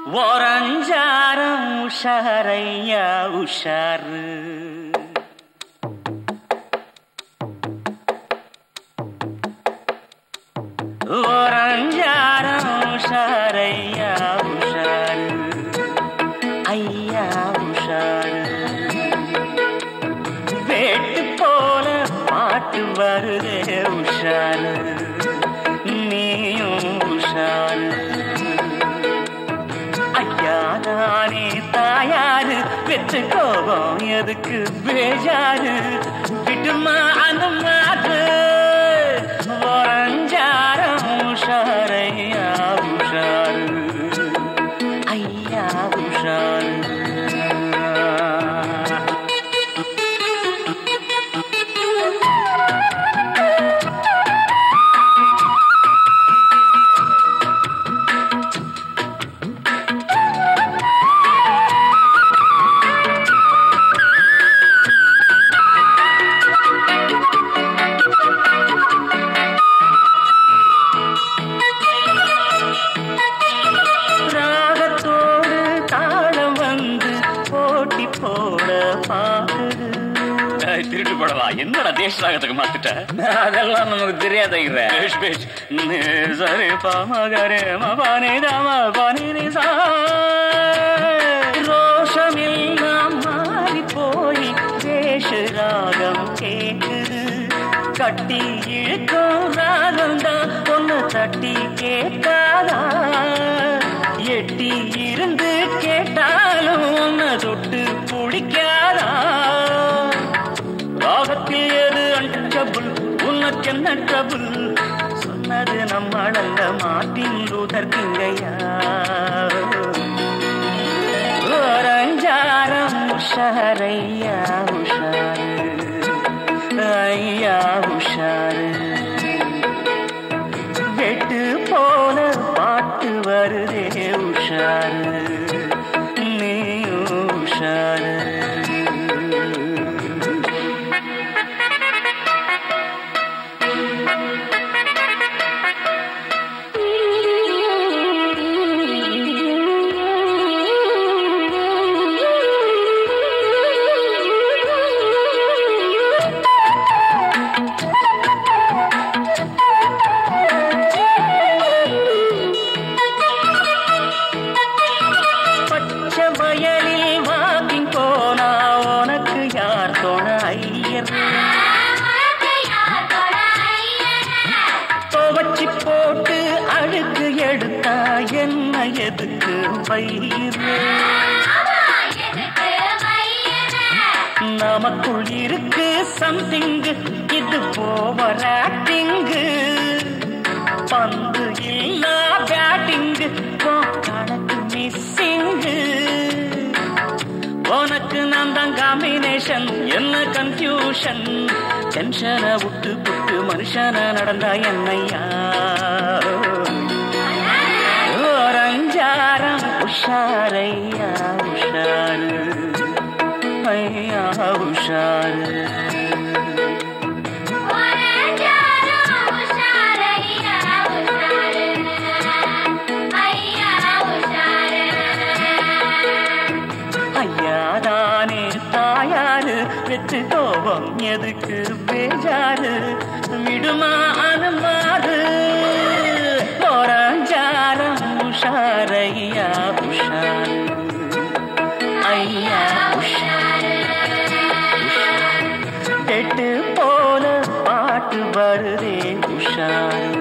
ஓரஞ்சாரம் உஷாரையா உஷாரு ஓரஞ்சாரம் உஷாரையா உஷாரு ஐயா உஷாரு வேட்டு போல பாட்டு வருதே உஷாரு நீயும் உஷாரு ஐயா நானே தாயாரு வெற்று கோபம் எதுக்கு பேஜாரு விட்டுமா அந்த மாத்து ஓரஞ்சாரம் உஷாரையா உஷாரு ஐயா உஷாரு ராகத்தோடு தாளம் வந்து போட்டி போட பாக்குது திருட்டு படவா என்னடா தேச ராகத்துக்கு மாத்திட்ட அதெல்லாம் நமக்கு தெரியாதுங்கிற பேஷ் பேஷ் சரி பாமகரே மபானே தாம பானி சா ரோஷமெல்லாம் மாறி போய் தேச ராகம் கேக்குது கட்டி இழுக்கும் ராகம் தான் ஒன்னு தட்டி கேட்காதா எட்டி இருந்து கேட்டாலும் ஒன்னு தொட்டு பிடிக்காதா ராகத்தில் எது அன்டச்சபுள் உனக்கு என்ன ட்ரபுள் சொன்னது நம்மளல்ல மாட்டின் லூதர் கிங்கையா ஓரஞ்சாரம் உஷாரையா உஷாரு ஐயா உஷாரு வெட்டு போல பாட்டு வருதே உஷாரு நீ உஷாரு பச்சை வயலில் வாக்கிங் போனா உனக்கு யார் தோண ஐயர் துவச்சி போட்டு அழுக்கு எடுத்தா என்ன எதுக்கு வயிறு நமக்குள் இருக்கு சம்திங் இது போவர் ஆக்டிங்கு பந்து இல்லா பேட்டிங் கணக்கு மிஸ்ஸிங்கு உனக்கு நான் தான் காம்பினேஷன் என்ன கன்ஃபியூஷன் டென்ஷனை விட்டு புட்டு மனுஷன நடந்தா என்னையா ஓரஞ்சாரம் உஷாரையா உஷாரு ஐயா உஷாரு ஐயாதானே தாயாரு வெற்று கோபம் எதுக்கு பேஜாரு விடுமா அனுமாறு போராஞ்சாரம் உஷாரையா உஷாரு ஐயா உஷாரு எட்டு போல பாட்டு வருதே உஷாரு